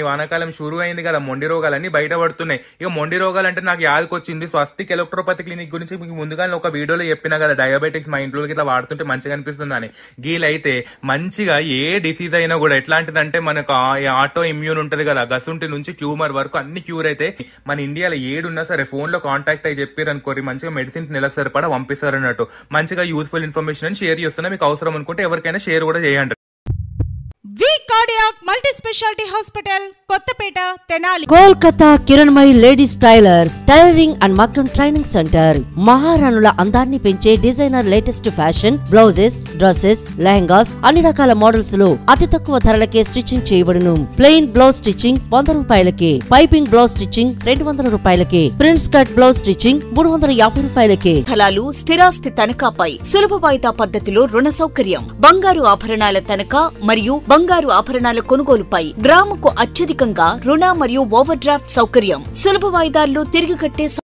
వానాకాలం షురు అయింది కదా మొండి రోగాలన్నీ బయటపడుతున్నాయి ఇక మొండి రోగాలు అంటే నాకు యాదకొచ్చింది స్వస్తిక్ ఎలక్ట్రోపతి క్లినిక్ గురించి మీకు ముందుగానే ఒక వీడియోలో చెప్పిన కదా డయాబెటిక్స్ మా ఇంట్లో ఇట్లా వాడుతుంటే మంచిగా అనిపిస్తుంది అని గీలైతే మంచిగా ఏ డిసీజ్ అయినా కూడా ఎట్లాంటిదంటే మనకు ఆటో ఇమ్యూన్ ఉంటది కదా గసుంటి నుంచి ట్యూమర్ వరకు అన్ని క్యూర్ అయితే మన ఇండియాలో ఏడున్నా సరే ఫోన్ లో కాంటాక్ట్ అయ్యి చెప్పారు అనుకోరి మంచిగా మెడిసిన్స్ నెలకు సరిపడా పంపిస్తారు అన్నట్టు మంచిగా యూస్ఫుల్ ఇన్ఫర్మేషన్ షేర్ చేస్తున్నా మీకు అవసరం అనుకుంటే ఎవరికైనా షేర్ కూడా చేయండి V cardiac multi speciality hospital Kothapeta Tenali Kolkata Kiranmay ladies tailors tailoring and మగ్గం ట్రైనింగ్ సెంటర్ మహారాణుల అందాన్ని పెంచే designer latest fashion blouses dresses lehengas అన్ని రకాల మోడల్స్ లో అతి తక్కువ ధరలకే స్టిచ్చింగ్ చేయబడును ప్లెయిన్ బ్లౌజ్ స్టిచ్చింగ్ వంద రూపాయలకే పైపింగ్ బ్లౌజ్ స్టిచ్చింగ్ రెండు వందల రూపాయలకే ప్రిన్స్ కట్ బ్లౌజ్ స్టిచ్చింగ్ మూడు వందల యాభై రూపాయలకే స్థలాలు స్థిరాస్తి తనఖాపై సులభ వాయిదా పద్ధతిలో రుణ సౌకర్యం బంగారు ఆభరణాల తనఖా మరియు బంగారు ఆభరణాల కొనుగోలుపై గ్రాముకు అత్యధికంగా రుణ మరియు ఓవర్ డ్రాఫ్ట్ సౌకర్యం సులభ వాయిదాల్లో తిరిగి కట్టే సౌ-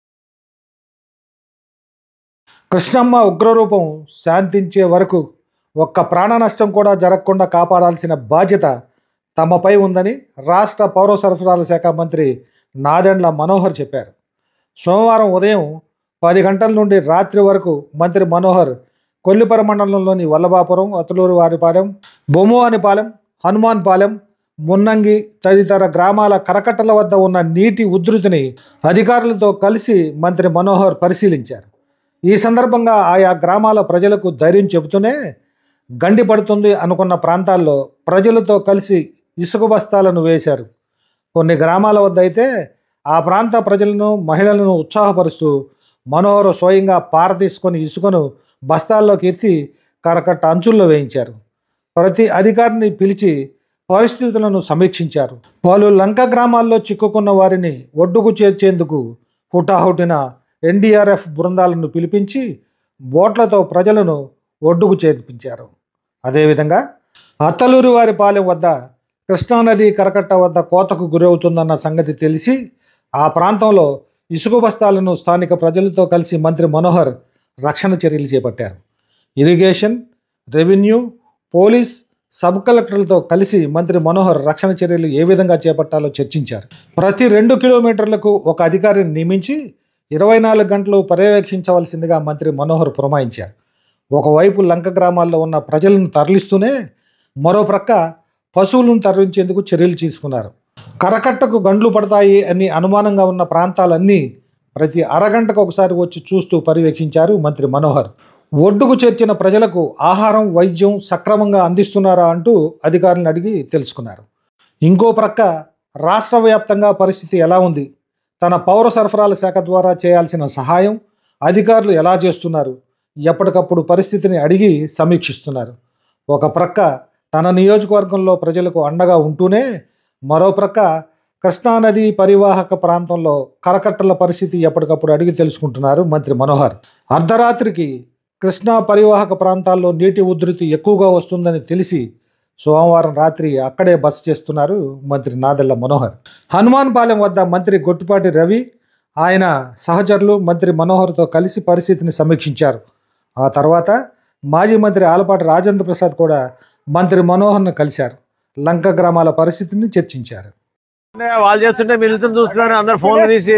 కృష్ణమ్మ ఉగ్రరూపం శాంతించే వరకు ఒక్క ప్రాణ నష్టం కూడా జరగకుండా కాపాడాల్సిన బాధ్యత తమపై ఉందని రాష్ట్ర పౌర సరఫరాల శాఖ మంత్రి నాదెండ్ల మనోహర్ చెప్పారు సోమవారం ఉదయం పది గంటల నుండి రాత్రి వరకు మంత్రి మనోహర్ కొల్లిపర మండలంలోని వల్లభాపురం అతులూరు వారిపాలెం బొమ్మువానిపాలెం హనుమాన్పాలెం మున్నంగి తదితర గ్రామాల కరకట్టల వద్ద ఉన్న నీటి ఉధృతిని అధికారులతో కలిసి మంత్రి మనోహర్ పరిశీలించారు ఈ సందర్భంగా ఆయా గ్రామాల ప్రజలకు ధైర్యం చెబుతూనే గండి పడుతుంది అనుకున్న ప్రాంతాల్లో ప్రజలతో కలిసి ఇసుక బస్తాలను వేశారు కొన్ని గ్రామాల వద్ద అయితే ఆ ప్రాంత ప్రజలను మహిళలను ఉత్సాహపరుస్తూ మనోహర్ స్వయంగా పార తీసుకొని ఇసుకను బస్తాల్లోకి ఎత్తి కరకట్ట అంచుల్లో వేయించారు ప్రతి అధికారిని పిలిచి పరిస్థితులను సమీక్షించారు పలు లంక గ్రామాల్లో చిక్కుకున్న వారిని ఒడ్డుకు చేర్చేందుకు హుటాహుటిన ఎన్డీఆర్ఎఫ్ బృందాలను పిలిపించి బోట్లతో ప్రజలను ఒడ్డుకు చేర్పించారు అదేవిధంగా అత్తలూరు వారి పాలెం వద్ద కృష్ణానది కరకట్ట వద్ద కోతకు గురవుతుందన్న సంగతి తెలిసి ఆ ప్రాంతంలో ఇసుక బస్తాలను స్థానిక ప్రజలతో కలిసి మంత్రి మనోహర్ రక్షణ చర్యలు చేపట్టారు ఇరిగేషన్ రెవెన్యూ పోలీస్ సబ్ కలెక్టర్లతో కలిసి మంత్రి మనోహర్ రక్షణ చర్యలు ఏ విధంగా చేపట్టాలో చర్చించారు ప్రతి రెండు కిలోమీటర్లకు ఒక అధికారిని నియమించి ఇరవై నాలుగు గంటలు పర్యవేక్షించవలసిందిగా మంత్రి మనోహర్ పురమాయించారు ఒకవైపు లంక గ్రామాల్లో ఉన్న ప్రజలను తరలిస్తూనే మరో ప్రక్క పశువులను తరలించేందుకు చర్యలు తీసుకున్నారు కరకట్టకు గండ్లు పడతాయి అని అనుమానంగా ఉన్న ప్రాంతాలన్నీ ప్రతి అరగంటకు ఒకసారి వచ్చి చూస్తూ పర్యవేక్షించారు మంత్రి మనోహర్ ఒడ్డుకు చేర్చిన ప్రజలకు ఆహారం వైద్యం సక్రమంగా అందిస్తున్నారా అంటూ అధికారులను అడిగి తెలుసుకున్నారు ఇంకో ప్రక్క రాష్ట్ర వ్యాప్తంగా పరిస్థితి ఎలా ఉంది తన పౌర సరఫరాల శాఖ ద్వారా చేయాల్సిన సహాయం అధికారులు ఎలా చేస్తున్నారు ఎప్పటికప్పుడు పరిస్థితిని అడిగి సమీక్షిస్తున్నారు ఒక ప్రక్క తన నియోజకవర్గంలో ప్రజలకు అండగా ఉంటూనే మరో ప్రక్క కృష్ణానది పరివాహక ప్రాంతంలో కరకట్టల పరిస్థితి ఎప్పటికప్పుడు అడిగి తెలుసుకుంటున్నారు మంత్రి మనోహర్ అర్ధరాత్రికి కృష్ణా పరివాహక ప్రాంతాల్లో నీటి ఉధృతి ఎక్కువగా వస్తుందని తెలిసి సోమవారం రాత్రి అక్కడే బస చేస్తున్నారు మంత్రి నాదెళ్ల మనోహర్ హనుమాన్పాలెం వద్ద మంత్రి గొట్టిపాటి రవి ఆయన సహచరులు మంత్రి మనోహర్తో కలిసి పరిస్థితిని సమీక్షించారు ఆ తర్వాత మాజీ మంత్రి ఆలపాటి రాజేంద్ర ప్రసాద్ కూడా మంత్రి మనోహర్ను కలిశారు లంక గ్రామాల పరిస్థితిని చర్చించారు వాళ్ళు చేస్తుంటే మీరు నిల్చొని చూస్తున్నారు అందరు ఫోన్లు తీసి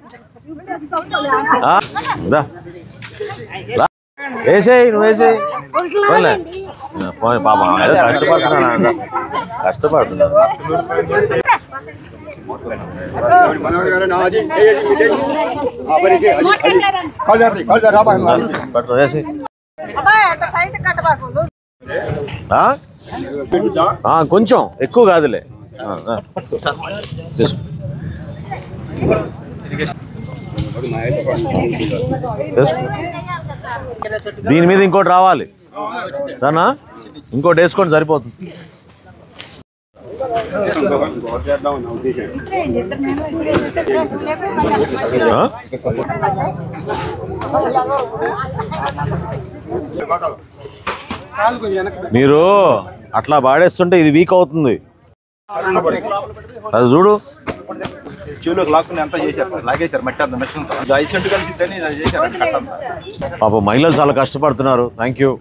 ఆ? దా. రా. వేసేయ్ నువ్వు వేసేయ్ పోన్లే. ఆ, పోనీ పాపం ఏదో కష్టపడుతున్నాను అంట. కష్టపడుతున్నాను పట్టు, వేసేయ్. ఆ? ఆ, కొంచెం ఎక్కువ కాదులే ఆ, ఆ. తీసుకో. తీసుకో. దీని మీద ఇంకోటి రావాలి సరేనా ఇంకోటి వేసుకోండి సరిపోతుంది ఆ? మీరు అట్లా పాడేస్తుంటే ఇది వీక్ అవుతుంది అది చూడు చెవులోకి లాక్కుని అంతా చేశారు లాగేశారు మట్టి అంతా మెషిన్ ఐదు సెంటు కలిసిద్దని అది చేశారు కట్ట అంతా పాప మహిళలు చాలా కష్టపడుతున్నారు థ్యాంక్ యూ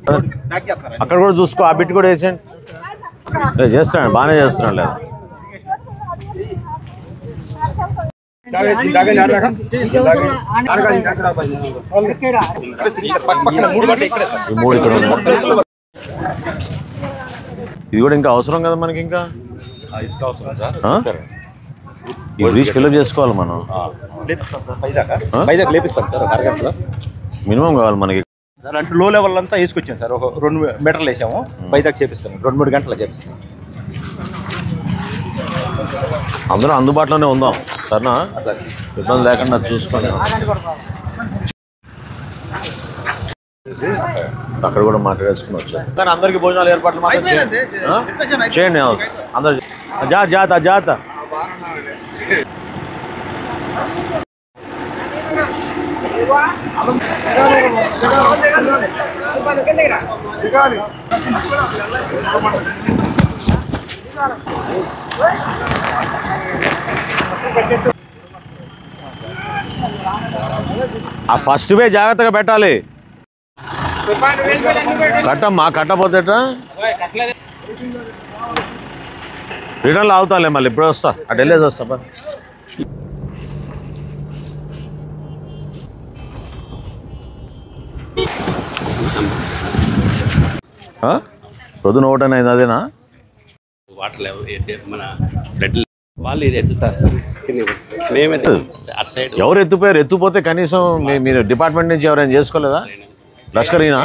ప్యాక్ చేస్తారు అక్కడ కూడా చూసుకో ఆ బిట్ కూడా వేసేయండి ఏ, చేస్తున్నాడు బాగానే చేస్తున్నాడు లేదు ఈ మూడు ఇక్కడ ఉన్నాయి ఇది కూడా ఇంకా అవసరం కదా మనకి ఇంకా ఆ? ఈ బ్రిడ్జ్ ఫిల్అప్ చేసుకోవాలి మనం పైదాకా లేపిస్తాను సార్ ఒక అరగంటలో మినిమం కావాలి మనకి సార్ అంటే లో లెవెల్ అంతా వేసుకొచ్చాను సార్ ఒక రెండు మీటర్లు వేసాము పైదాకా చేపిస్తాను రెండు మూడు గంటలు చేపిస్తాను అందరూ అందుబాటులోనే ఉందాం సరేనా ఇబ్బంది లేకుండా చూసుకోండి అక్కడ కూడా మాట్లాడేసుకుని వచ్చారు కానీ అందరికి భోజనాలు ఏర్పాట్లు మాత్రం చేయండి. ఆ? చేయండి అందరు జా జాత జాత ఆ ఫస్ట్ వే జాగ్రత్తగా పెట్టాలి కట్టమ్మా కట్టపోతే ఎట్లా? రిటర్న్లో అవుతాలే మళ్ళీ ఇప్పుడే వస్తా అటు వెళ్ళేసి వస్తా పా. ఆ? పొద్దున ఒకటైనా అయింది అదేనా వాటర్ లెవెల్ ఏంటి మన బ్లడ్ వాళ్ళు ఇది ఎత్తుతారు సార్ కింద మేమైతే అటు సైడ్ ఎవరు ఎత్తుపోయారు ఎత్తుపోతే కనీసం మీ- మీరు డిపార్ట్మెంట్ నుంచి ఎవరైనా చేసుకోలేదా లష్కరీనా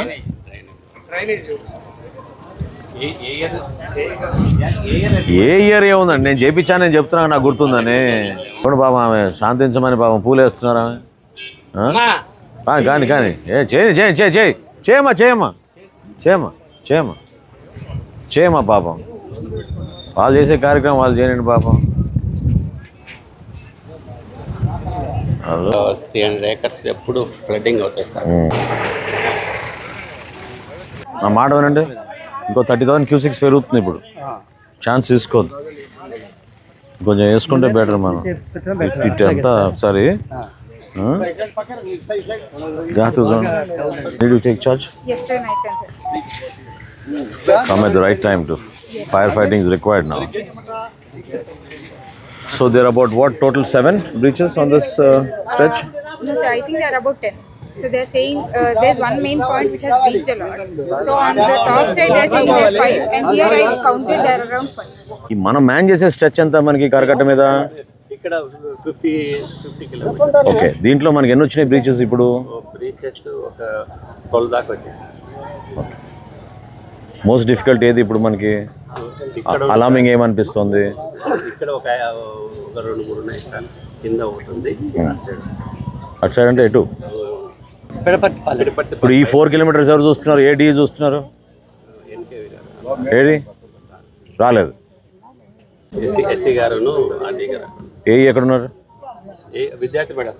ఏ ఇయర్ ఏముందండి నేను చేపించాను నేను చెప్తున్నా నాకు గుర్తుందని చూడు బాబా ఆమె శాంతించమని పాపం పూలు వేస్తున్నారా ఆమె? ఆ? ఆ, కానీ కానీ ఏ చేయి చేయి చేయి చేయి చేయమ్మా చేయమ్మా చేయమ్మా చేయమ్మా చేయమ్మా పాపం వాళ్ళు చేసే కార్యక్రమం వాళ్ళు చేయండి పాపం హలో త్రీ హండ్రెడ్ ఏకర్స్ ఎప్పుడు ఫ్లడ్డింగ్ అవుతాయి సార్ నా మాట వినండి ఇంకో థర్టీ థౌసండ్ క్యూసిక్స్ పెరుగుతుంది ఇప్పుడు ఛాన్స్ తీసుకోవద్దు కొంచెం వేసుకుంటే బెటర్ మనం ఇటు అంతా ఒకసారి need take charge Yes, sir, I can. sir. come at the right time to firefighting is required now. So there are about what total seven breaches on this uh, stretch? No, sir, I think there are about 10. So they're saying uh, there's one main point which has breached a lot. So on the top side, they're saying there are five. And here I counted there are around five. ఈ మనం man చేసే stretch ఎంత మనకి కరకట్ట మీద ఇక్కడ fifty fifty kilometres okay దీంట్లో మనకి ఎన్ని వచ్చినాయి బ్రీచెస్ ఇప్పుడు బ్రీచెస్ ఒక ట్వెల్వ్ దాకా వచ్చేసి మోస్ట్ డిఫికల్ట్ ఏది ఇప్పుడు మనకి ఇక్కడ అలామింగ్ ఏమనిపిస్తుంది ఇక్కడ ఒక ఒక రెండు మూడు ఉన్నాయి సార్ కింద ఒకటి ఉంది అటు సైడ్ అటు సైడ్ అంటే ఎటు పిడపర్తి ఇప్పుడు ఈ ఫోర్ కిలోమీటర్స్ ఎవరు చూస్తున్నారు ఏ డిఏ చూస్తున్నారు ఎన్కేవి గారు ఏది రాలేదు ఎస్సీ ఎస్సీ గారును ఆర్డీ గారు ఏ ఎక్కడ ఉన్నారు ఏ విద్యార్థి మేడం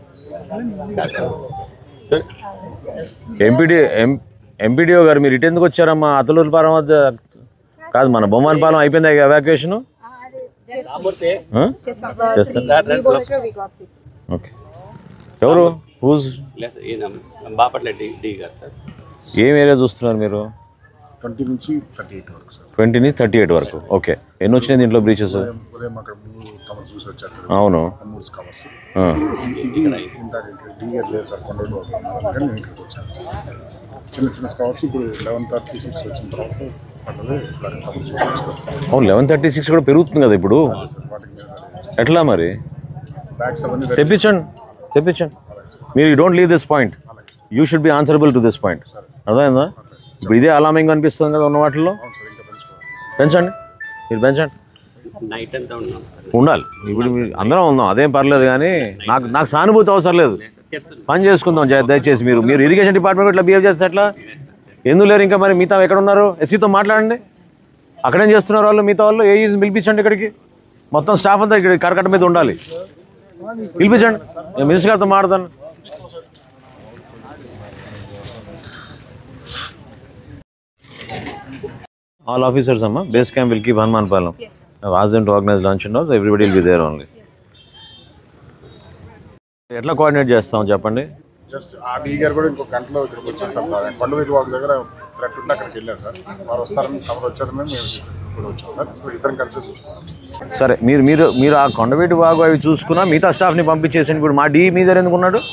ఎంపీడీ ఎం ఎంపీడీఓ గారు మీరు ఇటు ఎందుకు వచ్చారమ్మా అతలూరు పాలెం వద్ద కాదు మన బొమ్మన్ పాలెం అయిపోయింది ఎవాక్యుయేషన్ చేస్తారు We go through, we got people. Okay ఎవరు హూజ్ లేదు ఈయన బాపట్ల డి డి గారు సార్ ఏం ఏరియా చూస్తున్నారు మీరు ట్వంటీ నుంచి థర్టీ ఎయిట్ వరకు సార్ ట్వంటీ నుంచి థర్టీ ఎయిట్ వరకు ఓకే ఎన్ని వచ్చినాయి దీంట్లో బ్రీచెస్ ఉదయం అక్కడ మూడు కవర్స్ చూసి వచ్చారు సార్ అవును మూడు కవర్స్ ఆ. ఇది ఇందాక డిఆర్ లేదు సార్ కొండ కానీ నేను ఇక్కడికి వచ్చాను చిన్న చిన్న కవర్స్ ఇప్పుడు లెవెన్ థర్టీ సిక్స్ వచ్చిన తర్వాత పడ్డది కవర్స్ వచ్చారు అవును లెవెన్ థర్టీ సిక్స్ కూడా పెరుగుతుంది కదా ఇప్పుడు వాటికి మీద ఎట్లా మరి బ్యాగ్స్ అవన్నీ తెప్పించండి తెప్పించండి మీరు you don't leave this point you should be answerable to this point అర్థమైందా ఇప్పుడు ఇదే అలామింగ్ అనిపిస్తుంది కదా ఉన్న వాటిల్లో పెంచండి మీరు పెంచండి నైట్ అంతా ఉన్నాం సార్ ఉండాలి ఇప్పుడు మీరు- అందరం ఉందాం అదేం పర్లేదు కానీ నాకు నాకు సానుభూతి అవసరం లేదు పని చేసుకుందాం జయ- దయచేసి మీరు మీరు ఇరిగేషన్ డిపార్ట్మెంట్ ఇట్లా బిహేవ్ చేస్తే ఎట్లా ఎందుకు లేరు ఇంకా మరి మిగతా ఎక్కడ ఉన్నారు ఎస్సీతో మాట్లాడండి అక్కడేం చేస్తున్నారు వాళ్ళు మిగతా వాళ్ళు ఏ పిలిపించండి ఇక్కడికి మొత్తం స్టాఫ్ అంతా ఇక్కడ కరకట్ట మీద ఉండాలి పిలిపించండి నేను మినిస్టర్ గారితో మాట్లాడతాను ఆల్ ఆఫీసర్స్ అమ్మా base camp will keep Hanuman Palem was them to organise lunch and also everybody will be there only ఎట్లా కోఆర్డినేట్ చేస్తాం చెప్పండి జస్ట్ ఆ డీ గారు కూడా ఇంకో గంటలో ఇక్కడికి వచ్చేస్తారు సార్ పండుగ వాక్ దగ్గర థ్రెట్ ఉంటే అక్కడికి వెళ్ళారు సార్ వారు వస్తారని తమరు వచ్చారని మేము ఇప్పుడు వచ్చాం సార్ ఇప్పుడు ఇద్దరం కలిసి చూస్తున్నాం సరే మీరు మీరు మీరు ఆ కొండవీటి బాగు అవి చూసుకున్నా మిగతా స్టాఫ్ని పంపించేసి ఇప్పుడు మా డీ మీ దగ్గర ఎందుకు ఉన్నాడు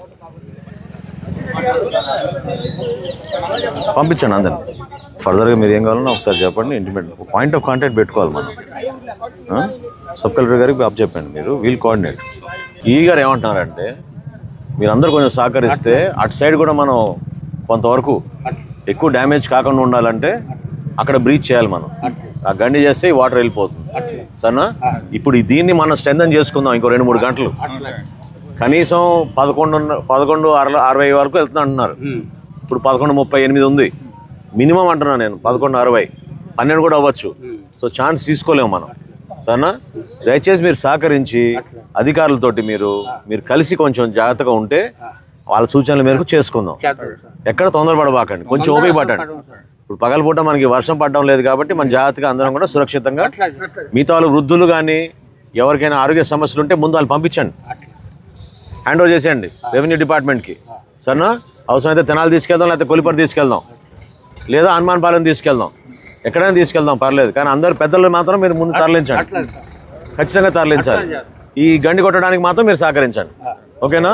పంపించండి అందరిని ఫర్దర్గా మీరు ఏం కావాలన్నా ఒకసారి చెప్పండి ఇంటిమేట్ పాయింట్ ఆఫ్ కాంటాక్ట్ పెట్టుకోవాలి మనం ఆ? సబ్ కలెక్టర్ గారికి అప్ చెప్పండి మీరు వీల్ కోఆర్డినేట్ ఈ గారు ఏమంటున్నారంటే మీరందరూ కొంచెం సహకరిస్తే అటు సైడ్ కూడా మనం కొంతవరకు ఎక్కువ డ్యామేజ్ కాకుండా ఉండాలంటే అక్కడ బ్రీచ్ చేయాలి మనం ఆ గండి చేస్తే ఈ వాటర్ వెళ్ళిపోతుంది సరేనా ఇప్పుడు ఈ దీన్ని మనం స్ట్రెంథన్ చేసుకుందాం ఇంకో రెండు మూడు గంటలు కనీసం పదకొండు పదకొండు అరవై అరవై వరకు వెళ్తున్నా అంటున్నారు ఇప్పుడు పదకొండు ముప్పై ఎనిమిది ఉంది మినిమం అంటున్నాను నేను పదకొండు అరవై పన్నెండు కూడా అవ్వచ్చు సో ఛాన్స్ తీసుకోలేము మనం సరేనా దయచేసి మీరు సహకరించి అధికారులతోటి మీరు మీరు కలిసి కొంచెం జాగ్రత్తగా ఉంటే వాళ్ళ సూచనల మేరకు చేసుకుందాం ఎక్కడ తొందరపడబాకండి కొంచెం ఓపిక పట్టండి ఇప్పుడు పగలపూట మనకి వర్షం పడడం లేదు కాబట్టి మన జాగ్రత్తగా అందరం కూడా సురక్షితంగా మిగతా వాళ్ళు వృద్ధులు కానీ ఎవరికైనా ఆరోగ్య సమస్యలు ఉంటే ముందు వాళ్ళు పంపించండి హ్యాండ్ ఓవర్ చేసేయండి రెవెన్యూ డిపార్ట్మెంట్కి సరేనా అవసరమైతే తెనాలి తీసుకెళ్దాం లేకపోతే కొలిపర్ తీసుకెళ్దాం లేదా హనుమాన్ పాలెం తీసుకెళ్దాం ఎక్కడైనా తీసుకెళ్దాం పర్లేదు కానీ అందరు పెద్దలు మాత్రం మీరు ముందు తరలించండి ఖచ్చితంగా తరలించాలి ఈ గండి కొట్టడానికి మాత్రం మీరు సహకరించండి ఓకేనా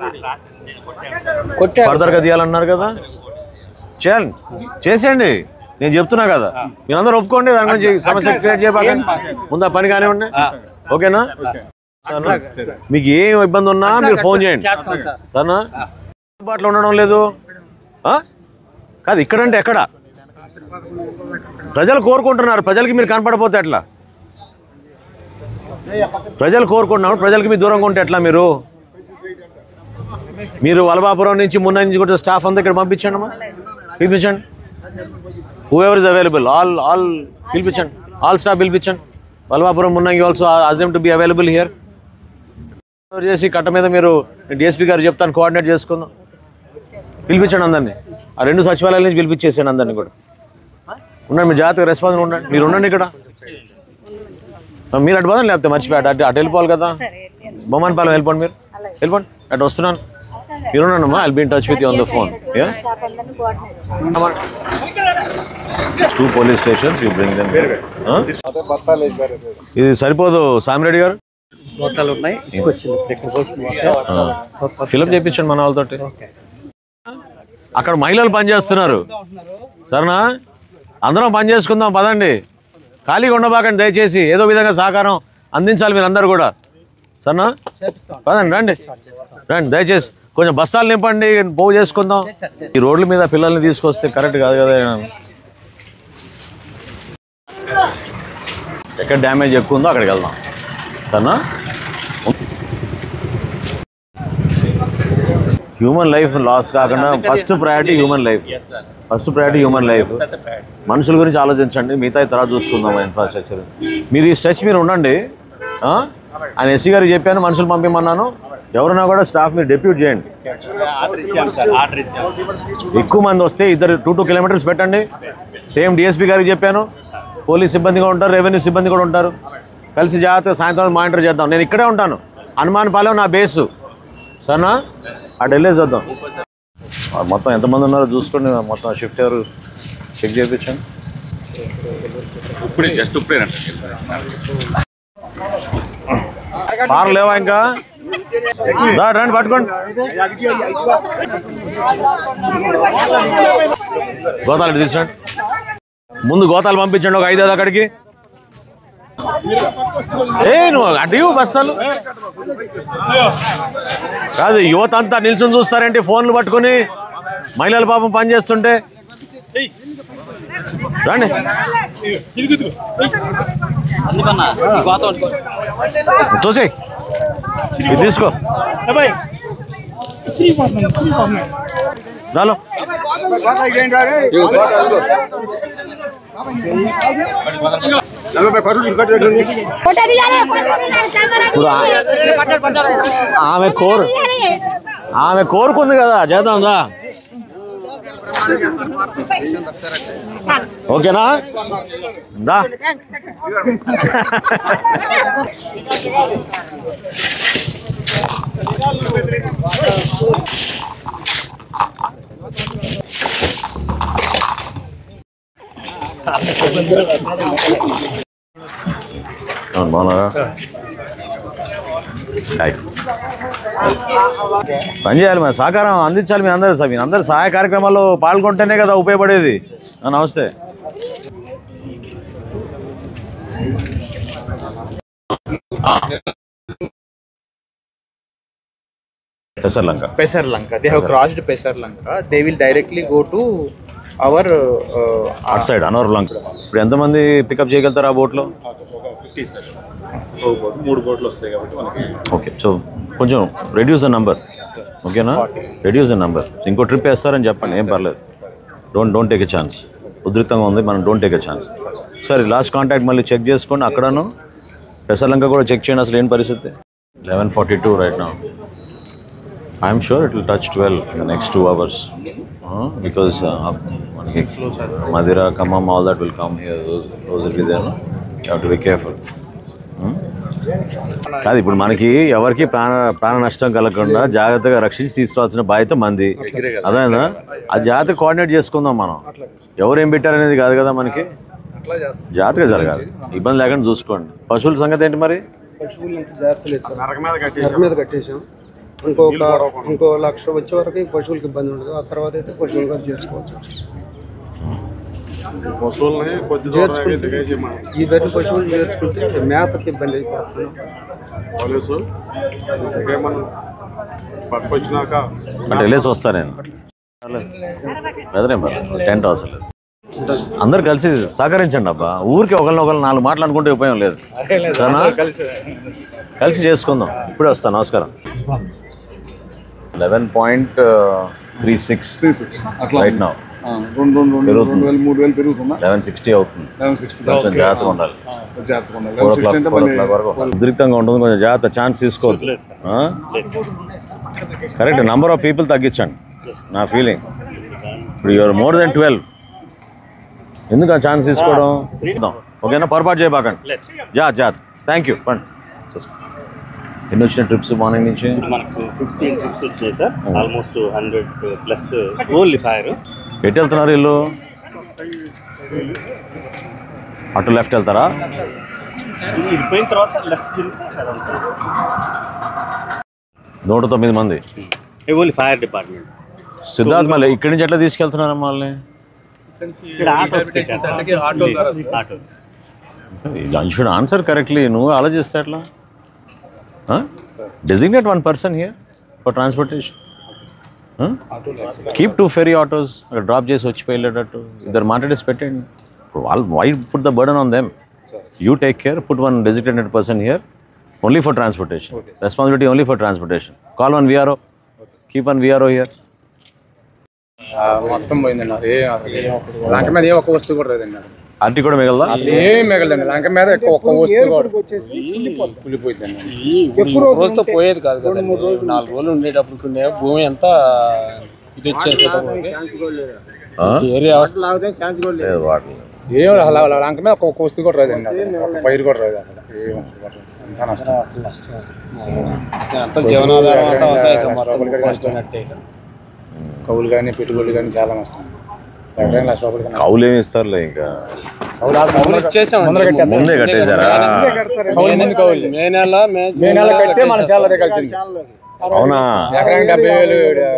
ఫర్దర్గా తీయాలన్నారు కదా చేయాలి చేసేయండి నేను చెప్తున్నా కదా మీరందరూ ఒప్పుకోండి దాని గురించి సమస్య క్రియేట్ చేయబాకండి ముందు ఆ పని కానివ్వండి ఓకేనా సరేనా? మీకు ఏం ఇబ్బంది ఉన్నా మీరు ఫోన్ చేయండి సరేనా అందుబాటులో ఉండడం లేదు ఆ? కాదు ఇక్కడంటే ఎక్కడ ప్రజలు కోరుకుంటున్నారు ప్రజలకి మీరు కనపడపోతే ఎట్లా ప్రజలు కోరుకుంటున్నారు ప్రజలకి మీరు దూరంగా ఉంటే ఎట్లా మీరు మీరు వలభాపురం నుంచి మున్న నుంచి కూడా స్టాఫ్ అంతా ఇక్కడ పంపించండి అమ్మా పిలిపించండి who ever is available all all పిలిపించండి ఆల్ స్టాఫ్ పిలిపించండి Vallabhapuram Munnangi also ask them to be available here చేసి కట్ట మీద మీరు డిఎస్పీ గారు చెప్తాను కోఆర్డినేట్ చేసుకుందాం పిలిపించండి అందరినీ ఆ రెండు సచివాలయాల నుంచి పిలిపించేసాను అందరినీ కూడా ఉండండి మీరు జాగ్రత్తగా రెస్పాన్స్ ఉండండి మీరు ఉండండి ఇక్కడ ఆ, మీరు అటు పోదాం లేకపోతే మర్చిపోయాడు అటు అటు వెళ్ళిపోవాలి కదా బొమ్మన్పాలెం వెళ్ళిపోండి మీరు వెళ్ళిపోండి అటు వస్తున్నాను మీరు ఉండండి అమ్మా I'll be in touch with you on the phone to police stations you bring them ఇది సరిపోదు సామిరెడ్డి గారు గోతాలు ఉన్నాయి తీసుకొచ్చింది ఇక్కడ కోసం తీసుకు ఫిలప్ చేయించండి మన వాళ్ళతోటి అక్కడ మహిళలు పని చేస్తున్నారు సరేనా అందరం పని చేసుకుందాం పదండి ఖాళీగా ఉండబాకండి దయచేసి ఏదో విధంగా సహకారం అందించాలి మీరు అందరు కూడా సరేనా పదండి రండి రండి దయచేసి కొంచెం బస్తాలు నింపండి పోగు చేసుకుందాం ఈ రోడ్ల మీద పిల్లల్ని తీసుకొస్తే కరెక్ట్ కాదు కదా ఎక్కడ డ్యామేజ్ ఎక్కువ ఉందో అక్కడికి వెళ్దాం సరేనా హ్యూమన్ లైఫ్ లాస్ కాకుండా first priority human life first priority human life మనుషుల గురించి ఆలోచించండి మిగతా తర్వాత చూసుకుందాం ఇన్ఫ్రాస్ట్రక్చర్ మీరు ఈ స్ట్రెచ్ మీరు ఉండండి ఆ? ఆయన ఎస్సీ గారికి చెప్పాను మనుషులు పంపిమన్నాను ఎవరైనా కూడా స్టాఫ్ మీరు డెప్యూట్ చేయండి ఆర్డర్ ఇచ్చాను సార్ ఆర్డర్ ఇచ్చాను ఎక్కువ మంది వస్తే ఇద్దరు టూ టూ కిలోమీటర్స్ పెట్టండి సేమ్ డిఎస్పీ గారికి చెప్పాను పోలీస్ సిబ్బంది కూడా ఉంటారు రెవెన్యూ సిబ్బంది కూడా ఉంటారు కలిసి జాగ్రత్తగా సాయంత్రం మానిటర్ చేద్దాం నేను ఇక్కడే ఉంటాను హనుమాన్ పాలెం నా బేసు సరేనా అటు వెళ్ళేసి వద్దాం ఆ, మొత్తం ఎంతమంది ఉన్నారో చూసుకోండి మొత్తం షిఫ్ట్ ఎవరు చెక్ చేయించండి ఇప్పుడే జస్ట్ ఇప్పుడే పార్లు లేవా ఇంకా రా, రండి పట్టుకోండి గోతాలు ఇటు తీసుకోండి ముందు గోతాలు పంపించండి ఒక ఐదు ఐదు అక్కడికి ఏ నువ్వు అటు ఇవ్వు బస్తాలు కాదు యువత అంతా నిల్చుని చూస్తారేంటి ఫోన్లు పట్టుకొని మహిళల పాపం పని చేస్తుంటే రండి చూసి ఇది తీసుకో చాలు ఇప్పుడు ఆ- ఆమె కోరు ఆమె కోరుకుంది కదా చేద్దాందా ఓకేనా దా అవును బాగున్నారా హాయ్. పని చేయాలి మరి సహకారం అందించాలి మీ అందరూ మీ అందరు సహాయ కార్యక్రమాల్లో పాల్గొంటేనే కదా ఉపయోగపడేది ఆ, నమస్తే Pesar Lanka Pesar Lanka. They have Pesar. crossed Pesar Lanka. They will directly go to our. Uh, అటు సైడ్ అనవర్ లంక ఇప్పుడు ఎంతమంది పికప్ చేయగలుగుతారు ఆ బోట్లో ఫిఫ్టీ సార్ ఒక బోట్ మూడు బోట్లు వస్తాయి కాబట్టి మనకి ఓకే సో కొంచెం రెడ్యూస్ ద నంబర్ ఓకేనా రెడ్యూస్ ద నంబర్ ఇంకో ట్రిప్ వేస్తారని చెప్పండి ఏం పర్లేదు don't don't take a chance ఉద్రిక్తంగా ఉంది మనం డోంట్ టేక్ ఎ ఛాన్స్ సరే లాస్ట్ కాంటాక్ట్ మళ్ళీ చెక్ చేసుకోండి అక్కడను పెసర్లంక కూడా చెక్ చేయండి అసలు ఏం పరిస్థితి లెవెన్ ఫార్టీ టూ రైట్ నా I'm sure it will touch twelve in the next two hours because మనకి Madhira Khammam all that will come here రోజు will be there have to be careful కాదు ఇప్పుడు మనకి ఎవరికి ప్రాణ ప్రాణ నష్టం కలగకుండా జాగ్రత్తగా రక్షించి తీసుకురావాల్సిన బాధ్యత మంది అదేనా ఆ జాగ్రత్త కోఆర్డినేట్ చేసుకుందాం మనం ఎవరు ఏం పెట్టారనేది కాదు కదా మనకి జాగ్రత్తగా జరగాలి ఇబ్బంది లేకుండా చూసుకోండి పశువుల సంగతి ఏంటి మరి పశువులు ఇంకా జాగ్రత్తలు ఇచ్చాం నరక మీద కట్టేసాం ఇంకొక ఇంకో లక్ష వచ్చే వరకు పశువులకు ఇబ్బంది ఉండదు ఆ తర్వాత అయితే పశువులు గారు చేసుకోవచ్చు పశువుల్ని కొద్ది దూరం చేర్చుకుంటే దిగేసి మనం ఈ గట్టి పశువులు చేర్చుకుంటే మేతకి ఇబ్బంది అయిపోతుంది పోలీసు దిగే మనం పట్టుకొచ్చినాక అంటే వెళ్ళేసి వస్తా నేను బెదరేం టెంట్ అవసరం లేదు అందరు కలిసి సహకరించండి అబ్బా ఊరికి ఒకరిని ఒకరు నాలుగు మాటలు అనుకుంటే ఉపయోగం లేదు సరేనా? కలిసి చేసుకుందాం ఇప్పుడే వస్తాను నమస్కారం లెవెన్ పాయింట్ త్రీ సిక్స్ అట్లా రైట్ నా ఆ, రెండు రెండు రెండు రెండు వేలు మూడు వేలు పెరుగుతుందా లెవెన్ సిక్స్టీ అవుతుంది లెవెన్ సిక్స్టీ కొంచెం జాగ్రత్తగా ఉండాలి జాగ్రత్తగా ఉండాలి four o eleven sixty clock అంటే ఫోర్ ఓ మళ్ళీ క్లాక్ వరకు ఉద్రిక్తంగా ఉంటుంది కొంచెం జాగ్రత్త ఛాన్స్ తీసుకోవద్దు కరెక్ట్ నంబర్ ఆఫ్ పీపుల్ తగ్గించండి నా ఫీలింగ్ ఇప్పుడు యువర్ మోర్ దెన్ ట్వెల్వ్ ఎందుకు ఆ ఛాన్స్ తీసుకోవడం చూద్దాం. ఓకేనా పొరపాటు చేయబాకండి జా జా థ్యాంక్ యూ పండి ఎన్ని వచ్చిన ట్రిప్స్ మార్నింగ్ నుంచి మనకు ఫిఫ్టీన్ ట్రిప్స్ వచ్చినాయి sir almost hundred plus only fire ఎటు వెళ్తున్నారు ఇల్లు అటు లెఫ్ట్ వెళ్తారా ఇది పోయిన తర్వాత లెఫ్ట్ తిరిగితే అదంతా నూట తొమ్మిది మంది ఓన్లీ ఫైర్ డిపార్ట్మెంట్ సిద్ధార్థ్ మళ్ళీ ఇక్కడి నుంచి ఎట్లా తీసుకెళ్తున్నారు వాళ్ళని ఇక్కడ ఆటోస్ పెట్టారు sir. Auto you should answer correctly నువ్వు ఆలోచిస్తే ఎట్లా designate one person here for transportation keep two ferry autos అక్కడ డ్రాప్ చేసి వచ్చి వెళ్ళేటట్టు ఇద్దరు మాట్లాడేసి పెట్టండి ఇప్పుడు వాళ్ళు why put the burden on them you take care put one designated person here only for transportation responsibility only for transportation call one VRO keep one VRO here ఆ, మొత్తం పోయిందండి అది లంక మీద ఏ ఒక్క వస్తువు కూడా లేదండి అది. ఆర్టీ కూడా మిగలదా అసలు ఏం మిగలదండి లంక మీద ఎక్కువ ఒక్క వస్తువు కూడా కుళ్ళిపోయిందండి ఎక్కువ రోజులతో పోయేది కాదు కదా నాలుగు రోజులు ఉండేటప్పుడు భూమి అంతా ఇది వచ్చేసేటప్పుడు ఏరియా లేదు వాటర్ ఏం అసలు అలా లంక మీద ఒక్క వస్తువు కూడా రాదండి అసలు ఒక్క పైరు కూడా రాదు అసలు ఏం ఒక్కటి కూడా రాదు. అంతా నష్టం అంతా జీవనాధారం అంతా అంతా ఇక లక్ష మొత్తం రూపాయలు కూడా నష్టం. నష్టమైనట్టే. కౌలు కానీ పెట్టుబడులు కానీ చాలా నష్టం ఎకరానికి లక్ష రూపాయలు కన్నా. కౌలు ఏమి ఇస్తారులే ఇంకా కౌలు ఆ కౌలు ఇచ్చేసామండి. ముందర కట్టేస్తారు. ముందే కట్టేశారా? కౌలు ముందు కౌలు మే నెల మే మే నెల కట్టే మన చాలా కలిసింది అవునా ఎకరానికి డెబ్బై వేలు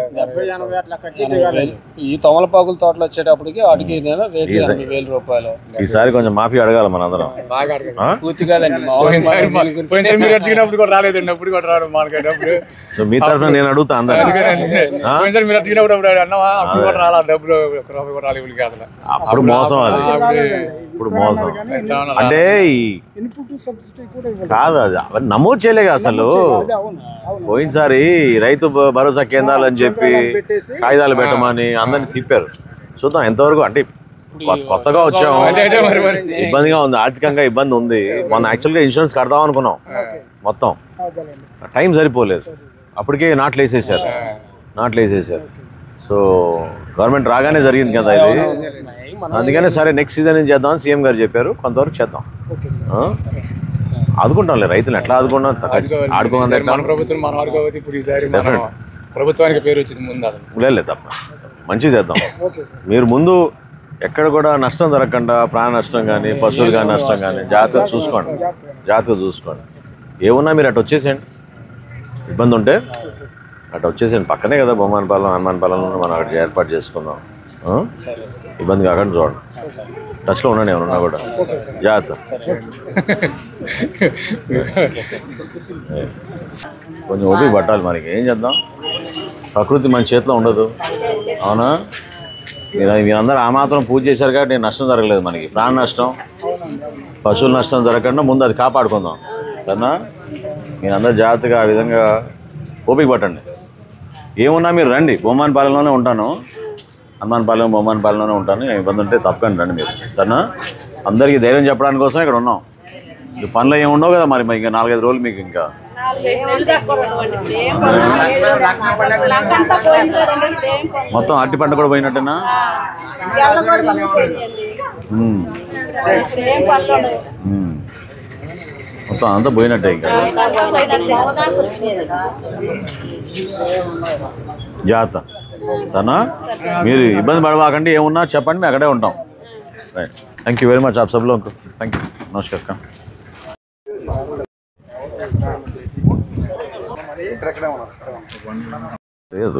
ఈ తమలపాకుల తోటలు వచ్చేటప్పటికి వాటికి ఈ నెల రేటు ఈజీ. ఎనభై వేల రూపాయలు ఈసారి కొంచెం మాఫీ అడగాలి మనందరం బాగా ఆ? పూర్తి కాదండి మామూలుగా పోయినసారి మనం దీని గురించి పోయినసారి మీరు అడిగినప్పుడు కూడా రాలేదండి అప్పుడు కూడా రాడు మాట్లాడేటప్పుడు సో మీ తరఫున నేను అడుగుతా అందరినీ ఆ? పోయినసారి మీరు అడిగినప్పుడు అప్పుడు అన్నావా అప్పుడు కూడా రాలా డబ్బులు ఒక రూపాయి కూడా రాలేదు వీళ్ళకి అసలు అప్పుడు మోసం అది అప్పుడు ఇప్పుడు మోసం ఎట్లా ఉన్నారు? అంటే ఈ ఇన్పుట్ సబ్సిడీ కూడా కాదు అది అవన్నీ నమోదు చేయలేగా అసలు పోయినసారి రైతు భ- భరోసా కేంద్రాలు అని చెప్పి కాగితాలు పెట్టమని అందరిని తిప్పారు చూద్దాం ఎంతవరకు అంటే కొ- కొత్తగా వచ్చాము అదే, అదే మరి, మరి. ఇబ్బందిగా ఉంది ఆర్థికంగా ఇబ్బంది ఉంది మనం యాక్చువల్గా ఇన్సూరెన్స్ కడదాం అనుకున్నాం మొత్తం టైం సరిపోలేదు అప్పటికే నాట్లు వేసేసారు నాట్లు వేసేసారు సో గవర్నమెంట్ రాగానే జరిగింది కదా ఇది అందుకనే సరే నెక్స్ట్ సీజన్ ఏం చేద్దాం సీఎం గారు చెప్పారు కొంతవరకు చేద్దాం ఆ? ఆదుకుంటాంలే రైతులు ఎట్లా ఆదుకున్నాం ఈసారి ఆడుకోవాలి మన ప్రభుత్వం మనం ఆడుకోవచ్చు ఇప్పుడు ఈసారి మన ప్రభుత్వానికి పేరు వచ్చింది ముందు అసలు లేదు తప్ప మంచిది చేద్దాం మీరు ముందు ఎక్కడ కూడా నష్టం జరగకుండా ప్రాణ నష్టం కానీ పశువులు కానీ నష్టం కానీ జాగ్రత్తగా చూసుకోండి జాగ్రత్తగా చూసుకోండి ఏమున్నా మీరు అటు వచ్చేసేయండి ఇబ్బంది ఉంటే అటు వచ్చేసేయండి పక్కనే కదా బొమ్మనపాలెం హనుమానపాలెంలో మనం అక్కడ ఏర్పాటు చేసుకుందాం ఆ? ఇబ్బంది కాకుండా చూడండి టచ్లో ఉండండి ఎవరున్నా కూడా జాగ్రత్త కొంచెం ఓపిక పట్టాలి మనకి ఏం చేద్దాం ప్రకృతి మన చేతిలో ఉండదు అవునా మీరు మీరందరూ ఆ మాత్రం పూజ చేశారు కాబట్టి నష్టం జరగలేదు మనకి ప్రాణ నష్టం పశువుల నష్టం జరగకుండా ముందు అది కాపాడుకుందాం సరేనా మీరందరూ జాగ్రత్తగా ఆ విధంగా ఓపిక పట్టండి ఏమున్నా మీరు రండి బొమ్మానిపాలెంలోనే ఉంటాను హనుమాన్పాలెం బొమ్మానిపాలెంలోనే ఉంటాను ఏం ఇబ్బంది ఉంటే తప్పకండి రండి మీరు సరేనా అందరికీ ధైర్యం చెప్పడానికి కోసం ఇక్కడ ఉన్నాం ఈ పనులు ఏమి ఉండవు కదా మరి ఇంకా నాలుగైదు రోజులు మీకు ఇంకా మొత్తం అరటి పంట కూడా పోయినట్టేనా ఉమ్. ఉమ్. మొత్తం అంతా పోయినట్టే ఇంకా జాగ్రత్త సరేనా మీరు ఇబ్బంది పడవాకండి ఏమున్నా చెప్పండి మేము అక్కడే ఉంటాం right thank you very much आप सब लोगों को थैंक यू नमस्कार का లేదు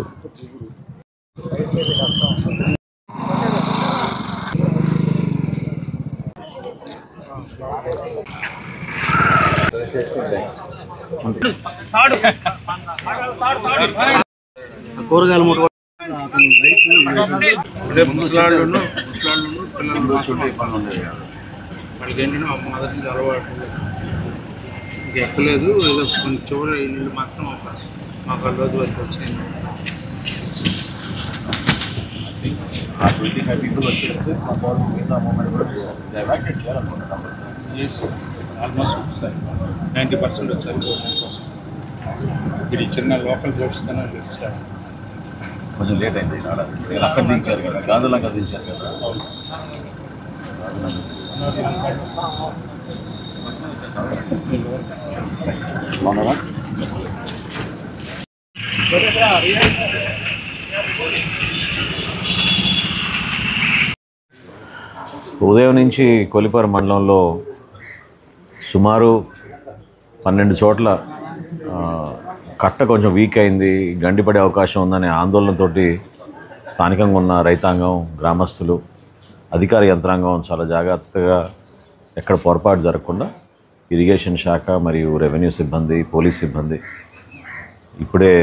కూరగాయలు మూట అంటే ముసలాళ్ళు ముసలాళ్ళు పిల్లలు చోటు ఇబ్బంది ఉండేది వాళ్ళకి ఏంటంటే మా మదర్ నుంచి అలవాటు ఇంక ఎక్కలేదు ఏదో కొన్ని చివరి ఇల్లు మాత్రం ఒక మాకు ఆ రోజు వరకు వచ్చింది ఆ ట్వంటీ ఫైవ్ పీపుల్ వచ్చేస్తే మా గవర్నమెంట్ మిగతా మూమెంట్ కూడా ఎవాక్యుయేట్ చేయాలనుకుంటున్నాం కంపల్సరీ ఎస్ ఆల్మోస్ట్ వచ్చారు నైంటీ పర్సెంట్ వచ్చారు గవర్నమెంట్ కోసం ఇది చిన్న లోకల్ బోట్స్ తనే వచ్చారు కొంచెం లేట్ అయింది రావడానికి. మీరు అక్కడ దించారు కదా గాంధులంగా దించారు కదా బాగున్నారా ఉదయం నుంచి కొలిపారు మండలంలో సుమారు పన్నెండు చోట్ల ఆ, కట్ట కొంచెం వీక్ అయింది గండిపడే అవకాశం ఉందనే ఆందోళనతోటి స్థానికంగా ఉన్న రైతాంగం గ్రామస్తులు అధికార యంత్రాంగం చాలా జాగ్రత్తగా ఎక్కడ పొరపాటు జరగకుండా ఇరిగేషన్ శాఖ మరియు రెవెన్యూ సిబ్బంది పోలీస్ సిబ్బంది ఇప్పుడే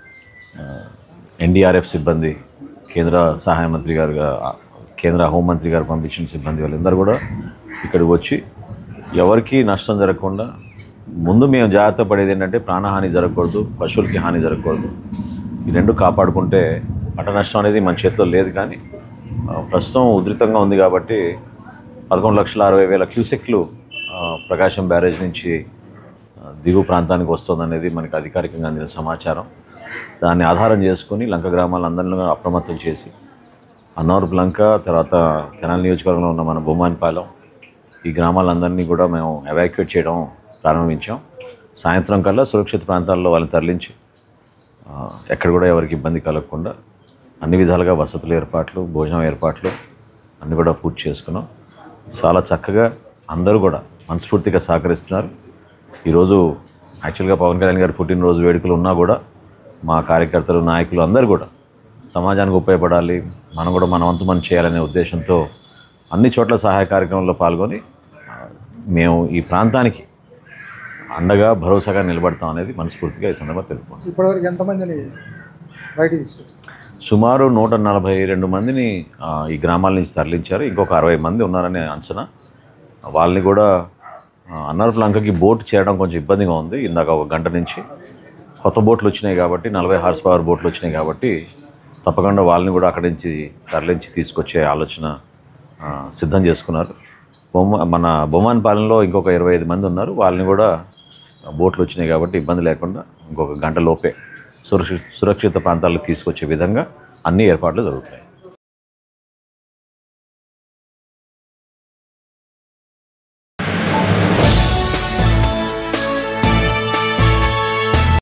ఎన్డీఆర్ఎఫ్ సిబ్బంది కేంద్ర సహాయ మంత్రి గారుగా కేంద్ర హోంమంత్రి గారు పంపించిన సిబ్బంది వాళ్ళందరూ కూడా ఇక్కడికి వచ్చి ఎవరికి నష్టం జరగకుండా ముందు మేము జాగ్రత్త పడేది ఏంటంటే ప్రాణహాని జరగకూడదు పశువులకి హాని జరగకూడదు ఈ రెండు కాపాడుకుంటే పంట నష్టం అనేది మన చేతిలో లేదు కానీ ఆ, ప్రస్తుతం ఉధృతంగా ఉంది కాబట్టి పదకొండు లక్షల అరవై వేల క్యూసెక్లు ఆ, ప్రకాశం బ్యారేజ్ నుంచి ఆ, దిగువ ప్రాంతానికి వస్తుందనేది మనకి అధికారికంగా అందిన సమాచారం దాన్ని ఆధారం చేసుకుని లంక గ్రామాలందరినీ అప్రమత్తం చేసి అన్నవరపు లంక తర్వాత కెనాల్ నియోజకవర్గంలో ఉన్న మన బొమ్మానిపాలెం ఈ గ్రామాలందరినీ కూడా మేము ఎవాక్యుయేట్ చేయడం ప్రారంభించాం సాయంత్రం కల్లా సురక్షిత ప్రాంతాల్లో వాళ్ళని తరలించి ఆ, ఎక్కడ కూడా ఎవరికి ఇబ్బంది కలగకుండా అన్ని విధాలుగా వసతుల ఏర్పాట్లు భోజనం ఏర్పాట్లు అన్నీ కూడా పూర్తి చేసుకున్నాం చాలా చక్కగా అందరూ కూడా మనస్ఫూర్తిగా సహకరిస్తున్నారు ఈరోజు యాక్చువల్గా పవన్ కళ్యాణ్ గారి పుట్టినరోజు వేడుకలు ఉన్నా కూడా మా కార్యకర్తలు నాయకులు అందరూ కూడా సమాజానికి ఉపయోగపడాలి మనం కూడా మన వంతు మనం చేయాలనే ఉద్దేశంతో అన్ని చోట్ల సహాయ కార్యక్రమంలో పాల్గొని ఆ, మేము ఈ ప్రాంతానికి అండగా భరోసాగా నిలబడతాం అనేది మనస్ఫూర్తిగా ఈ సందర్భంగా తెలుపుకుంటాం ఇప్పటివరకు ఎంతమందిని బయటికి తీసుకొచ్చారు సుమారు నూట నలభై రెండు మందిని ఆ, ఈ గ్రామాల నుంచి తరలించారు ఇంకొక అరవై మంది ఉన్నారనే అంచనా వాళ్ళని కూడా ఆ, అన్నరపు లంకకి బోట్ చేయడం కొంచెం ఇబ్బందిగా ఉంది ఇందాక ఒక గంట నుంచి కొత్త బోట్లు వచ్చినాయి కాబట్టి నలభై హార్స్ పవర్ బోట్లు వచ్చినాయి కాబట్టి తప్పకుండా వాళ్ళని కూడా అక్కడి నుంచి తరలించి తీసుకొచ్చే ఆలోచన ఆ, సిద్ధం చేసుకున్నారు బొమ్మ మన బొమ్మానిపాలెంలో ఇంకొక ఇరవై ఐదు మంది ఉన్నారు వాళ్ళని కూడా బోట్లు వచ్చినాయి కాబట్టి ఇబ్బంది లేకుండా ఇంకొక గంట లోపే సురక్షి సురక్షిత ప్రాంతాలకు తీసుకొచ్చే విధంగా అన్ని ఏర్పాట్లు జరుగుతాయి